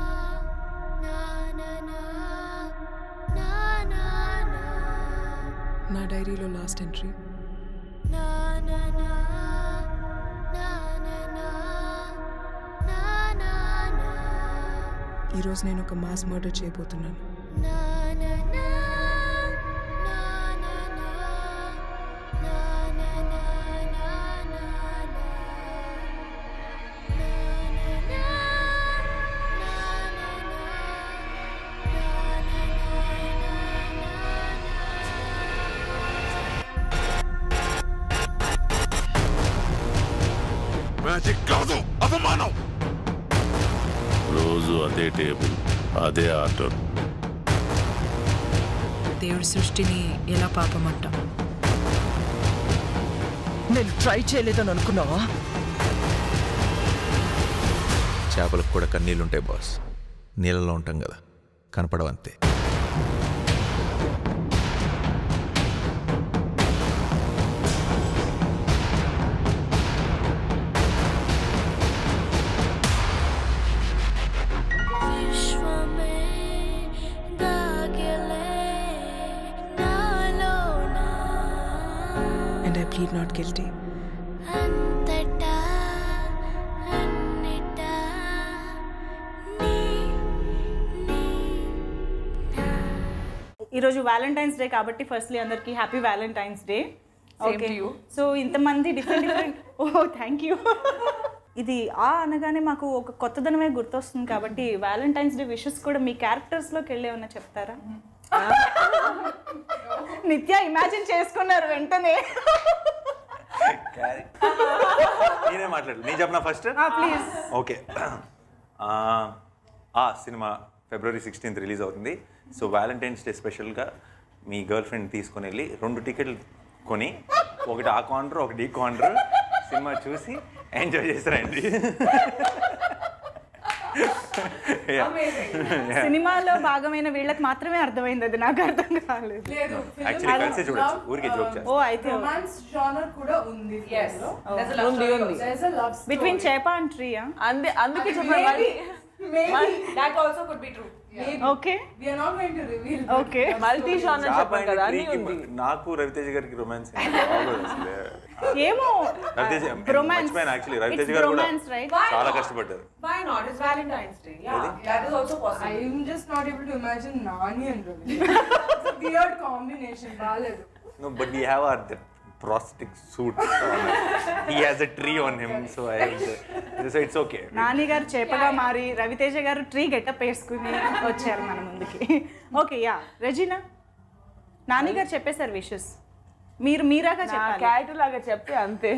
నా నా నా నా నా నా డైరీలో లాస్ట్ ఎంట్రీ నా నా నా నా నా నా నా నా నా ఈరోజు నేను ఒక మాస్ మర్డర్ చేయబోతున్నాను నా నా నా నా నా నా నా నా నా నా నా మ్యాజిక్ కాదు అవమానం రోజు అదే టేబుల్ అదే ఆర్డర్ దేవుడి సృష్టిని ఎలా పాపమంటాం నేను ట్రై చేయలేదని అనుకున్నావా చేపలకు కూడా కన్నీళ్ళుంటాయి బాస్ నీళ్ళలో ఉంటాం కదా కనపడవంతే విశ్వమే దాగలే నాలోనా and I plead not guilty అంతటా అన్నిటా నీ నీ ఈరోజు వ్యాలంటైన్స్ డే కాబట్టి ఫస్ట్లీ అందరికీ happy Valentine's Day Same to you. So ఇంతమంది different different oh thank you ఇది ఆ అనగానే మాకు ఒక కొత్తదనమే గుర్తొస్తుంది కాబట్టి వ్యాలంటైన్స్ డే విషెస్ కూడా మీ క్యారెక్టర్స్లోకి వెళ్ళే ఉన్నా చెప్తారా నిత్య ఇమాజిన్ చేసుకున్నారు వెంటనే నేనే మాట్లాడు నేను చెప్పనా ఫస్ట్ ప్లీజ్ ఓకే ఆ సినిమా ఫిబ్రవరి సిక్స్టీన్త్ రిలీజ్ అవుతుంది సో వ్యాలంటైన్స్ డే స్పెషల్గా మీ గర్ల్ ఫ్రెండ్ తీసుకొని వెళ్ళి రెండు టికెట్లు కొని ఒకటి ఆ కార్నర్ ఒకటి ఈ కార్నర్ సినిమా చూసి ఎంజాయ్ చేస్తారండి Yeah. Yeah. సినిమాలో భాగమైన వీళ్ళకి మాత్రమే అర్థమైంది అది నాకు అర్థం కాలేదు Actually, కలిసి చూడొచ్చు. ఊరికే joke చేస్తాం. ఓ అయితే రొమాన్స్ జానర్ కూడా ఉంది Yes. There's a love ఉంది story ఉంది There's a love story. Between చేప అండ్ ట్రీయా అందే అందుకే చెప్పాను మళ్ళీ Maybe. That also could be true. Okay We are not going to reveal. Okay multi షాన్ అని చాప చెప్పాను and కదా అన్నీ tree కి ఉంది నాకు రవితేజ గారికి రొమాన్స్ ఏమో రవితేజ Bromance. మర్చిపోయాను యాక్చువల్లీ రవితేజ It's గారు కూడా bromance, right? Why చాలా not? కష్టపడ్డారు Why not? It's Valentine's Day. Yeah, that is also possible. I'm just not able to imagine Nani and Ravi. It's a weird combination. బాలేదు No, but we have our the prosthetic suit. On. he has a tree on him, so I. So it's okay. Nani గారు చేపగా మారి రవితేజ గారు tree getup వేసుకుని వచ్చారు మన ముందుకి okay yeah Regina Nani గారు చెప్పేశారు విషెస్ మీరు మీరాగా నా చెప్పాలి క్యారెక్టర్ లాగా చెప్తే అంతే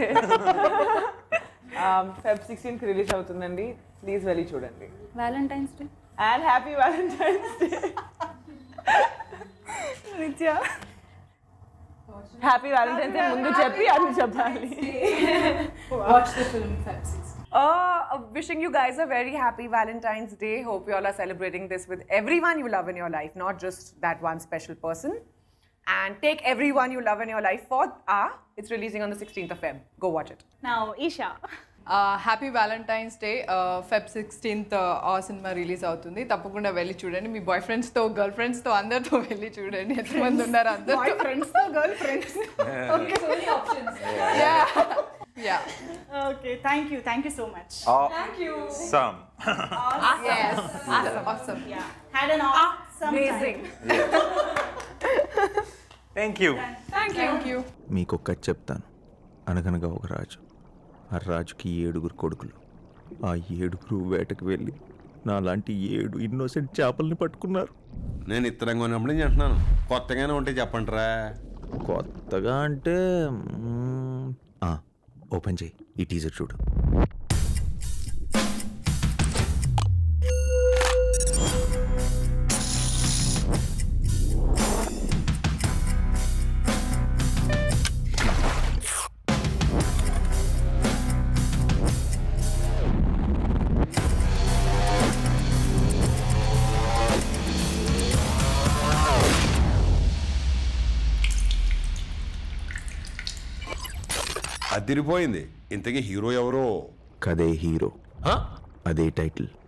ఫెబ్ సిక్స్టీన్కి రిలీజ్ అవుతుందండి ప్లీజ్ వెళ్ళి చూడండి Valentine's Day and happy Valentine's Day Nithya happy Valentine's Day ముందు చెప్పి అన్ని చెప్పాలి Watch the film Feb 6. Uh, wishing you guys a very happy Valentine's Day. Hope you all are celebrating this with everyone you love in your life, not just that one special person. And take everyone you love in your life for Ah. It's releasing on the 16th of Feb. Go watch it. నా Eesha happy Valentine's Day Feb sixteenth ఆ సినిమా release అవుతుంది తప్పకుండా వెళ్ళి చూడండి మీ bye ఫ్రెండ్స్తో girl ఫ్రెండ్స్తో అందరితో వెళ్ళి చూడండి ఎంతమంది ఉన్నారు అందరూ friends girlfriends ya okay thank you thank you so much Some. awesome had an awesome Amazing. Thank you. Thank you మీకు ఒక్క చెప్తాను అనగనగా ఒక రాజు ఆ రాజుకి ఏడుగురు కొడుకులు ఆ ఏడుగురు వేటకు వెళ్ళి నా లాంటి ఏడు ఇన్నోసెంట్ చేపల్ని పట్టుకున్నారు నేను ఇత్తరంగా ఉన్నప్పుడు నేను అంటున్నాను కొత్తగానే ఉంటే చెప్పండిరా కొత్తగా అంటే మ్మ్, ఆ, ఓపెన్ చేయి ఈ టీజర్ చూడు అదిరిపోయింది ఇంతకీ హీరో ఎవరో కదే హీరో హ? అదే టైటిల్